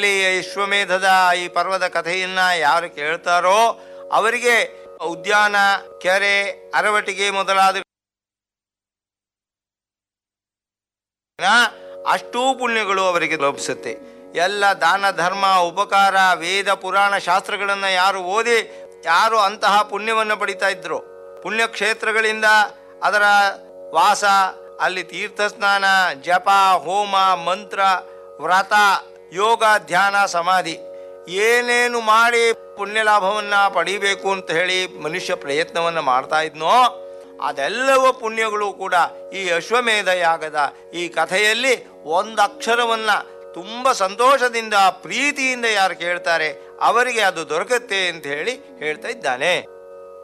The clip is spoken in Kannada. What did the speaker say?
ಈ ವಿಶ್ವಮೇಧದ ಈ ಪರ್ವದ ಕಥೆಯನ್ನ ಯಾರು ಕೇಳ್ತಾರೋ ಅವರಿಗೆ ಉದ್ಯಾನ ಕೆರೆ ಅರವಟಿಗೆ ಮೊದಲಾದ ಅಷ್ಟೂ ಪುಣ್ಯಗಳು ಅವರಿಗೆ ಲಭಿಸುತ್ತೆ ಎಲ್ಲ ದಾನ ಧರ್ಮ ಉಪಕಾರ ವೇದ ಪುರಾಣ ಶಾಸ್ತ್ರಗಳನ್ನ ಯಾರು ಓದಿ ಯಾರು ಅಂತಹ ಪುಣ್ಯವನ್ನು ಪಡಿತಾ ಇದ್ರು ಪುಣ್ಯಕ್ಷೇತ್ರಗಳಿಂದ ಅದರ ವಾಸ ಅಲ್ಲಿ ತೀರ್ಥ ಸ್ನಾನ ಜಪ ಹೋಮ ಮಂತ್ರ ವ್ರತ ಯೋಗ ಧ್ಯಾನ ಸಮಾಧಿ ಏನೇನು ಮಾಡಿ ಪುಣ್ಯ ಲಾಭವನ್ನ ಪಡಿಬೇಕು ಅಂತ ಹೇಳಿ ಮನುಷ್ಯ ಪ್ರಯತ್ನವನ್ನ ಮಾಡ್ತಾ ಇದ್ನೋ ಅದೆಲ್ಲವ ಪುಣ್ಯಗಳು ಕೂಡ ಈ ಅಶ್ವಮೇಧ ಯಾಗದ ಈ ಕಥೆಯಲ್ಲಿ ಒಂದು ಅಕ್ಷರವನ್ನ ತುಂಬ ಸಂತೋಷದಿಂದ ಪ್ರೀತಿಯಿಂದ ಯಾರು ಕೇಳ್ತಾರೆ ಅವರಿಗೆ ಅದು ದೊರಕುತ್ತೆ ಅಂತ ಹೇಳಿ ಹೇಳ್ತಾ ಇದ್ದಾನೆ